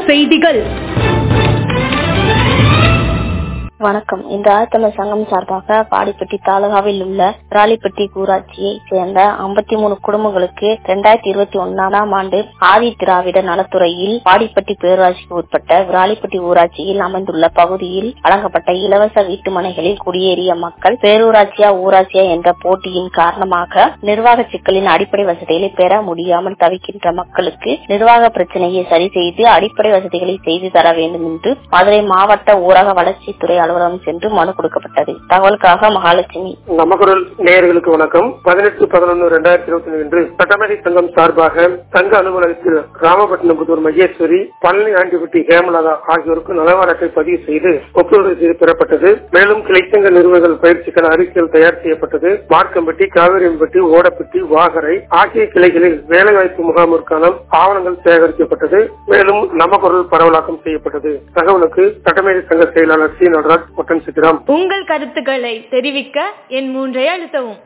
செய்திகள் வணக்கம் இந்த ஆழ்த்தமிழ் சங்கம் சார்பாக பாடிப்பட்டி தாலுகாவில் உள்ள ராலிப்பட்டி ஊராட்சியை சேர்ந்த ஐம்பத்தி மூணு குடும்பங்களுக்கு இரண்டாயிரத்தி இருபத்தி ஒன்னாம் ஆண்டு ஆதி திராவிட நலத்துறையில் பாடிப்பட்டி பேரூராட்சிக்கு உட்பட்ட விராலிப்பட்டி ஊராட்சியில் அமைந்துள்ள பகுதியில் வழங்கப்பட்ட இலவச வீட்டு மனைகளில் குடியேறிய மக்கள் பேரூராட்சியா ஊராட்சியா என்ற போட்டியின் காரணமாக நிர்வாக சிக்கலின் அடிப்படை வசதிகளை பெற முடியாமல் தவிக்கின்ற மக்களுக்கு நிர்வாக பிரச்சனையை சரி செய்து அடிப்படை வசதிகளை செய்து தர வேண்டும் என்று மதுரை மாவட்ட ஊரக வளர்ச்சித்துறை அலுவலகம் சென்று மனு கொடுக்கப்பட்டது தகவலுக்காக மகாலட்சுமி நமக்குரல் நேயர்களுக்கு வணக்கம் பதினெட்டு பதினொன்று இரண்டாயிரத்தி இருபத்தி ஒன்று இன்று சட்டமேதை சங்கம் சார்பாக சங்க அலுவலகத்தில் ராமபட்டினம் புதூர் மகேஸ்வரி பழனி ஆண்டிப்பட்டி ஹேமலதா ஆகியோருக்கு நலவார அட்டை பதிவு செய்து ஒப்புதல் செய்து பெறப்பட்டது மேலும் கிளைச்சங்க நிறுவனங்கள் பயிற்சிக்கான அறிக்கைகள் தயார் செய்யப்பட்டது மார்க்கம்பட்டி காவிரியம்பட்டி ஓடப்பட்டி வாகரை ஆகிய கிளைகளில் வேலைவாய்ப்பு முகாமிற்கான ஆவணங்கள் சேகரிக்கப்பட்டது மேலும் நமக்குரல் பரவலாக்கம் செய்யப்பட்டது தகவலுக்கு சட்டமேதை சங்க செயலாளர் சி நடராஜ் ஒட்டன் சித்திரம் உங்கள் கருத்துக்களை தெரிவிக்க என் மூன்றை அழுத்தவும்